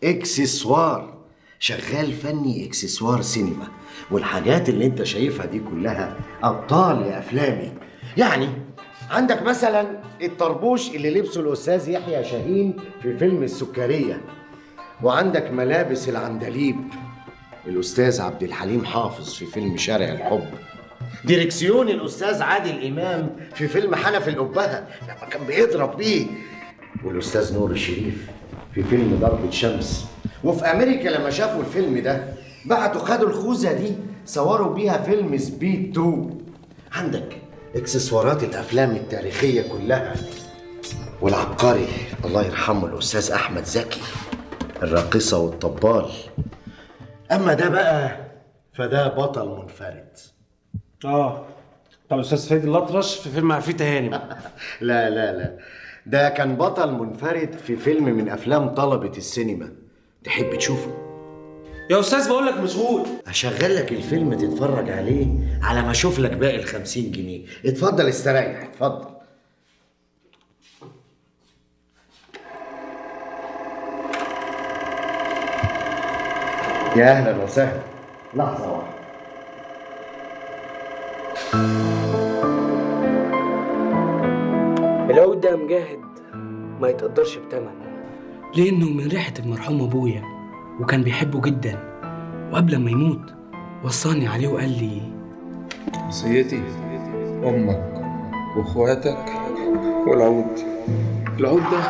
اكسسوار شغال فني اكسسوار سينما والحاجات اللي انت شايفها دي كلها ابطال يا افلامي يعني عندك مثلا الطربوش اللي لبسه الاستاذ يحيى شاهين في فيلم السكريه وعندك ملابس العندليب الاستاذ عبد الحليم حافظ في فيلم شارع الحب ديركسيون الاستاذ عادل امام في فيلم حنف الابهه لما كان بيضرب بيه والاستاذ نور الشريف في فيلم ضربة شمس وفي امريكا لما شافوا الفيلم ده بعتوا خدوا الخوذه دي صوروا بيها فيلم سبيد 2 عندك اكسسوارات الافلام التاريخيه كلها والعبقري الله يرحمه الاستاذ احمد زكي الراقصه والطبال اما ده بقى فده بطل منفرد اه طب استاذ فريد الأطرش في فيلم عفريتة هانم لا لا لا ده كان بطل منفرد في فيلم من افلام طلبة السينما تحب تشوفه يا استاذ بقول لك مشغول اشغل لك الفيلم تتفرج عليه على ما اشوف لك باقي الخمسين جنيه اتفضل استريح اتفضل يا اهلا وسهلا لحظة واحدة العود ده يا مجاهد ما يتقدرش بتمن لأنه من ريحة المرحوم أبويا وكان بيحبه جدا وقبل ما يموت وصاني عليه وقال لي وصيتي أمك وإخواتك والعود العود ده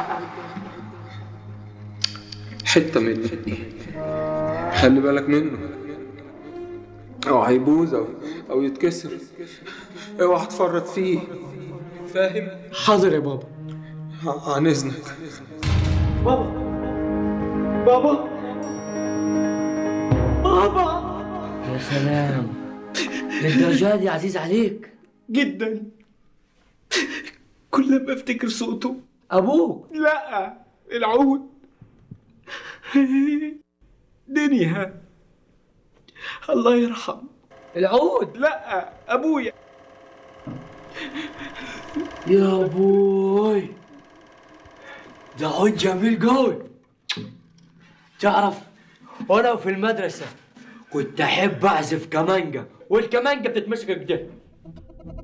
حتة مني خلي بالك منه أو هيبوظ أو أو يتكسر اوعى تفرط فيه فاهم؟ حاضر يا بابا ع- عن إذنك بابا بابا بابا يا سلام للدرجة دي عزيز عليك جدا كل ما افتكر صوته أبوك لا العود دنيا الله يرحم العود لا ابويا يا بوي ده عود جميل قوي تعرف وانا في المدرسة كنت احب اعزف كمانجا والكمانجا بتتمسك كده